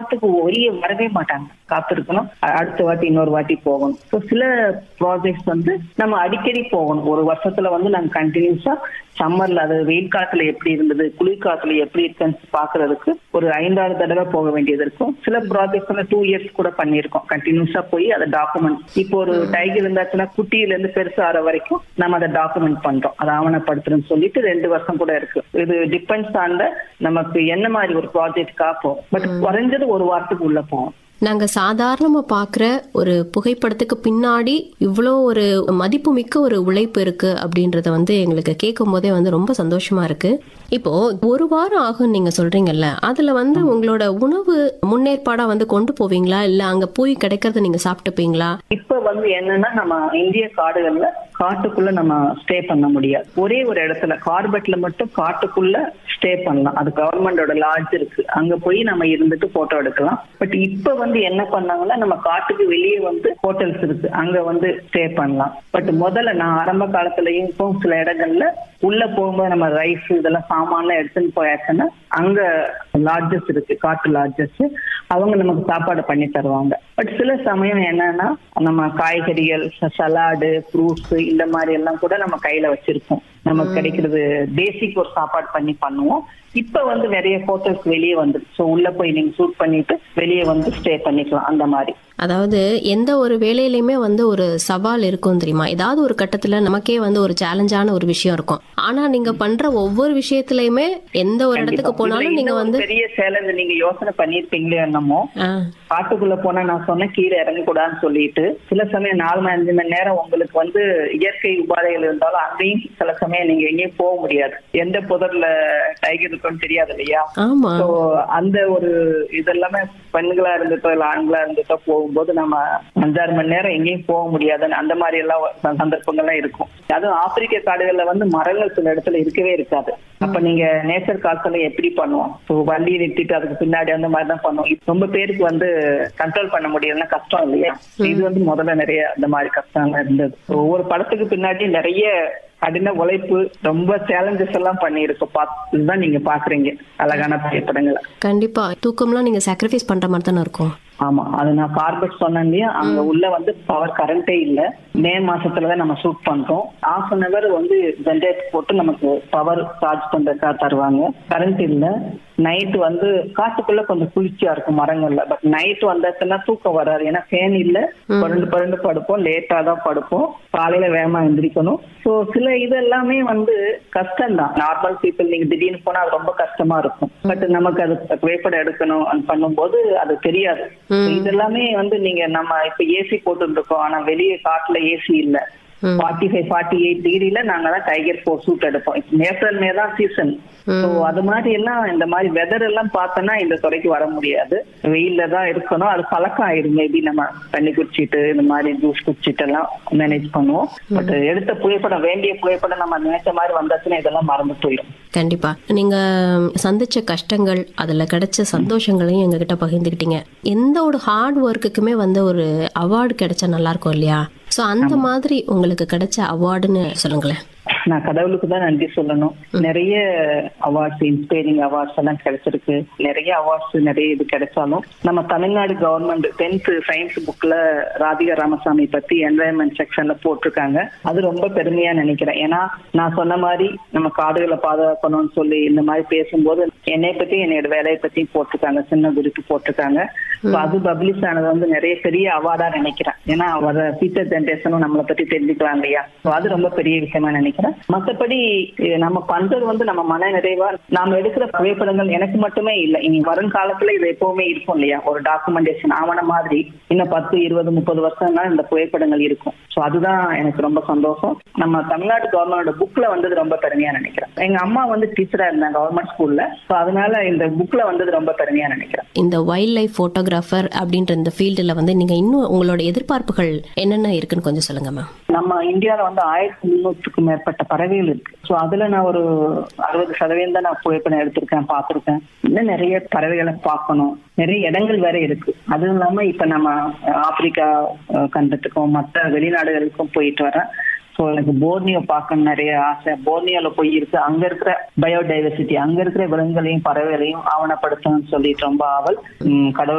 வாரத்துக்கு வெளியே வரவே மாட்டாங்க காத்திருக்கணும் அ- அடுத்த வாட்டி இன்னொரு வாட்டி போகணும் ஸோ சில ப்ராஜெக்ட்ஸ் வந்து நம்ம அடிக்கடி போகணும் ஒரு வருஷத்துல வந்து நாங்க கண்டினியூஸா சம்மர்ல அது வெயில் காலத்துல எப்படி இருந்தது குளிர் காலத்துல எப்படி இருக்குன்னு பாக்குறதுக்கு ஒரு ஐந்தாறு தடவை போக வேண்டியது இருக்கும் சில ப்ராஜெக்ட்ஸ்ல டூ இயர்ஸ் கூட பண்ணியிருக்கோம் கண்டினியூஸா போய் அதை டாக்குமெண்ட் இப்போ ஒரு டைகர் இருந்தாச்சுன்னா குட்டியில இருந்து பெருசு ஆற வரைக்கும் நம்ம அதை டாக்குமெண்ட் பண்றோம் அதை ஆவணப்படுத்துறோம்னு சொல்லிட்டு ரெண்டு வருஷம் கூட இருக்கு இது டிபெண்ட்ஸ் ஆன் நமக்கு என்ன மாதிரி ஒரு ப்ராஜெக்ட்காக போகும் பட் குறைஞ்சது ஒரு வாரத்துக்கு உள்ள போகும் நாங்க சாதாரணமா பார்க்குற ஒரு புகைப்படத்துக்கு பின்னாடி இவ்வளோ ஒரு மதிப்புமிக்க ஒரு உழைப்பு இருக்கு அப்படின்றத வந்து எங்களுக்கு கேட்கும் போதே வந்து ரொம்ப சந்தோஷமா இருக்கு இப்போ ஒரு வாரம் ஆகும் நீங்க சொல்றீங்கல்ல அதுல வந்து உங்களோட உணவு முன்னேற்பாடா வந்து கொண்டு போவீங்களா இல்ல அங்க போய் கிடைக்கிறத நீங்க சாப்பிட்டுப்பீங்களா இப்ப வந்து என்னன்னா நம்ம இந்திய காடுகள்ல காட்டுக்குள்ள நம்ம ஸ்டே பண்ண முடியாது ஒரே ஒரு இடத்துல கார்பெட்ல மட்டும் காட்டுக்குள்ள ஸ்டே பண்ணலாம் அது கவர்மெண்டோட லாட்ஜ் இருக்கு அங்க போய் நம்ம இருந்துட்டு போட்டோ எடுக்கலாம் பட் இப்ப வந்து என்ன பண்ணாங்கன்னா நம்ம காட்டுக்கு வெளியே வந்து ஹோட்டல்ஸ் இருக்கு அங்க வந்து ஸ்டே பண்ணலாம் பட் முதல்ல நான் ஆரம்ப காலத்துலயும் இப்போ சில இடங்கள்ல உள்ள போகும்போது நம்ம ரைஸ் இதெல்லாம் சாமான்லாம் எடுத்துன்னு போயாச்சுன்னா அங்க லாட்ஜஸ் இருக்கு காட்டு லாட்ஜஸ் அவங்க நமக்கு சாப்பாடு பண்ணி தருவாங்க பட் சில சமயம் என்னன்னா நம்ம காய்கறிகள் சலாடு ஃப்ரூட்ஸ் இந்த மாதிரி எல்லாம் கூட நம்ம கையில வச்சிருப்போம் நமக்கு கிடைக்கிறது பேசிக் ஒரு சாப்பாடு பண்ணி பண்ணுவோம் இப்ப வந்து நிறைய ஹோட்டல்ஸ் வெளியே வந்து ஸோ உள்ள போய் நீங்க ஷூட் பண்ணிட்டு வெளியே வந்து ஸ்டே பண்ணிக்கலாம் அந்த மாதிரி அதாவது எந்த ஒரு வேலையிலயுமே வந்து ஒரு சவால் இருக்கும் தெரியுமா ஏதாவது ஒரு கட்டத்துல நமக்கே வந்து ஒரு சேலஞ்சான ஒரு விஷயம் இருக்கும் ஆனா நீங்க பண்ற ஒவ்வொரு விஷயத்திலயுமே எந்த ஒரு இடத்துக்கு இதுல போனாலும் நீங்க இன்னும் ஒரு வந்து பெரிய சேலஞ்சு நீங்க யோசனை பண்ணிருப்பீங்களே என்னமோ ஆ, காட்டுக்குள்ள போனா நான் சொன்ன கீழே இறங்கக்கூடாதுன்னு சொல்லிட்டு சில சமயம் நாலு மணி அஞ்சு மணி நேரம் உங்களுக்கு வந்து இயற்கை உபாதைகள் இருந்தாலும் அங்கேயும் சில சமயம் நீங்க எங்கேயும் போக முடியாது எந்த புதர்ல டைகர் இருக்குன்னு தெரியாது இல்லையா ஆமா ஸோ அந்த ஒரு இதெல்லாமே பெண்களா இருந்துட்டோ இல்ல ஆண்களா இருந்துட்டோ போகும்போது நம்ம அஞ்சாறு மணி நேரம் எங்கேயும் போக முடியாதுன்னு அந்த மாதிரி எல்லாம் ச- சந்தர்ப்பங்கள்லாம் இருக்கும் அதுவும் ஆப்பிரிக்க காடுகள்ல வந்து மரங்கள் சில இடத்துல இருக்கவே இருக்காது அப்ப நீங்க நேச்சர் கால்ஸ்ல எப்படி பண்ணுவோம் ஸோ வண்டி நிறுத்திட்டு அதுக்கு பின்னாடி அந்த மாதிரி தான் பண்ணுவோம் இப்ப ரொம்ப பேருக்கு வந்து கண்ட்ரோல் பண்ண முடியலன்னா கஷ்டம் இல்லையா இது வந்து முதல்ல நிறைய அந்த மாதிரி கஷ்டம்லாம் இருந்தது ஒவ்வொரு படத்துக்கு பின்னாடி நிறைய கடின உழைப்பு ரொம்ப சேலஞ்சஸ் எல்லாம் பண்ணியிருக்கோம் பார்த்துதான் நீங்க பாக்குறீங்க அழகான புகைப்படங்களை கண்டிப்பா தூக்கம்லாம் நீங்க சாக்ரிஃபைஸ் பண்ற மாதிரி தானே இருக்கும் ஆமா அது நான் கார்பெட் சொன்னேன் இல்லையா அங்க உள்ள வந்து பவர் கரண்டே இல்ல மே மாசத்துலதான் நம்ம ஷூட் பண்றோம் ஹாஃப் அன் அவர் வந்து ஜென்ரேட் போட்டு நமக்கு பவர் சார்ஜ் பண்றதுக்காக தருவாங்க கரண்ட் இல்ல நைட் வந்து காட்டுக்குள்ள கொஞ்சம் குளிர்ச்சியா இருக்கும் மரங்கள்ல பட் நைட் வந்தாச்சுன்னா தூக்கம் வராது ஏன்னா ஃபேன் இல்ல பரண்டு பரண்டு படுப்போம் லேட்டா தான் படுப்போம் காலையில வேகமா எந்திரிக்கணும் சோ சில இது எல்லாமே வந்து கஷ்டம் தான் நார்மல் பீப்புள் நீங்க திடீர்னு போனா அது ரொம்ப கஷ்டமா இருக்கும் பட் நமக்கு அது புகைப்படம் எடுக்கணும் அது பண்ணும்போது அது தெரியாது இதெல்லாமே வந்து நீங்க நம்ம இப்ப ஏசி போட்டு இருக்கோம் ஆனா வெளியே காட்டுல ஏசி இல்ல ஃபார்ட்டி ஃபைவ் ஃபார்ட்டி எயிட் டிகிரில நாங்க தான் டைகர் ஃபோர் ஷூட் எடுப்போம் இப்போ ஏப்ரல் மே தான் சீசன் ஸோ அது மாதிரி எல்லாம் இந்த மாதிரி வெதர் எல்லாம் பார்த்தோன்னா இந்த துறைக்கு வர முடியாது வெயில்ல தான் இருக்கணும் அது பழக்கம் ஆயிரும் மேபி நம்ம தண்ணி குடிச்சிட்டு இந்த மாதிரி ஜூஸ் குடிச்சிட்டு எல்லாம் மேனேஜ் பண்ணுவோம் பட் எடுத்த புகைப்படம் வேண்டிய புகைப்படம் நம்ம நினைச்ச மாதிரி வந்தாச்சுன்னா இதெல்லாம் மறந்து போயிடும் கண்டிப்பா நீங்க சந்திச்ச கஷ்டங்கள் அதுல கிடைச்ச சந்தோஷங்களையும் எங்ககிட்ட பகிர்ந்துக்கிட்டீங்க எந்த ஒரு ஹார்ட் ஒர்க்குக்குமே வந்து ஒரு அவார்டு கிடைச்சா நல்லா இருக்கும் இல்லையா சோ அந்த மாதிரி உங்களுக்கு கிடைச்ச அவார்டுன்னு சொல்லுங்களேன் நான் கடவுளுக்கு தான் நன்றி சொல்லணும் நிறைய அவார்ட்ஸ் இன்ஸ்பைரிங் அவார்ட்ஸ் எல்லாம் கிடைச்சிருக்கு நிறைய அவார்ட்ஸ் நிறைய இது கிடைச்சாலும் நம்ம தமிழ்நாடு கவர்மெண்ட் டென்த் சயின்ஸ் புக்ல ராதிகா ராமசாமி பத்தி என்வரன்மெண்ட் செக்ஷன்ல போட்டிருக்காங்க அது ரொம்ப பெருமையா நினைக்கிறேன் ஏன்னா நான் சொன்ன மாதிரி நம்ம காடுகளை பாதுகாக்கணும்னு சொல்லி இந்த மாதிரி பேசும்போது என்னை பத்தி என்னோட வேலையை பத்தி போட்டிருக்காங்க சின்ன குறிப்பு போட்டிருக்காங்க So அது பப்ளிஷ் ஆனது வந்து நிறைய பெரிய அவார்டா நினைக்கிறேன் ஏன்னா வர ஃபியூச்சர் ஜென்ரேஷனும் நம்மளை பத்தி தெரிஞ்சுக்கலாம் இல்லையா So அது ரொம்ப பெரிய விஷயமா நினைக்கிறேன் மத்தபடி அஹ் நம்ம பண்றது வந்து நம்ம மன நிறைவா நாம எடுக்கிற புகைப்படங்கள் எனக்கு மட்டுமே இல்லை இனி வரும் காலத்துல இது எப்பவுமே இருக்கும் இல்லையா ஒரு டாக்குமெண்டேஷன் ஆவணம் மாதிரி இன்னும் பத்து இருபது முப்பது வருஷம்னா இந்த புகைப்படங்கள் இருக்கும் ஸோ அதுதான் எனக்கு ரொம்ப சந்தோஷம் நம்ம தமிழ்நாடு கவர்மெண்டோட புக்ல வந்தது ரொம்ப பெருமையா நினைக்கிறேன் எங்க அம்மா வந்து டீச்சரா இருந்தாங்க கவர்மெண்ட் ஸ்கூல்ல ஸோ அதனால இந்த புக்ல வந்தது ரொம்ப பெருமையா நினைக்கிறேன் இந்த வைல்ட் லைஃப் போட்டோகிராஃபர் அப்படின்ற இந்த ஃபீல்டில் வந்து நீங்க இன்னும் உங்களோட எதிர்பார்ப்புகள் என்னென்ன இருக்குன்னு கொஞ்சம் சொல்லுங்க மேம் நம்ம இந்தியால வந்து ஆயிரத்தி முன்னூற்றுக்கும் மேற்பட்ட பறவைகள் இருக்கு ஸோ அதுல நான் ஒரு அறுபது சதவீதம் தான் நான் புகைப்படம் எடுத்திருக்கேன் பார்த்திருக்கேன் இன்னும் நிறைய பறவைகளை பார்க்கணும் நிறைய இடங்கள் வேற இருக்கு அதுவும் இல்லாம இப்ப நம்ம அஹ், ஆப்பிரிக்கா அஹ், கண்டத்துக்கும் மற்ற வெளிநாடுகளுக்கும் போயிட்டு வரேன் ஸோ எனக்கு போர்னியோ பார்க்கணும் நிறைய ஆசை போர்னியோல போய் இருக்கு அங்க இருக்கிற பயோடைவர்சிட்டி அங்க இருக்கிற விலங்குகளையும் பறவைகளையும் ஆவணப்படுத்தணும்னு சொல்லிட்டு ரொம்ப ஆவல் உம், கடவுள்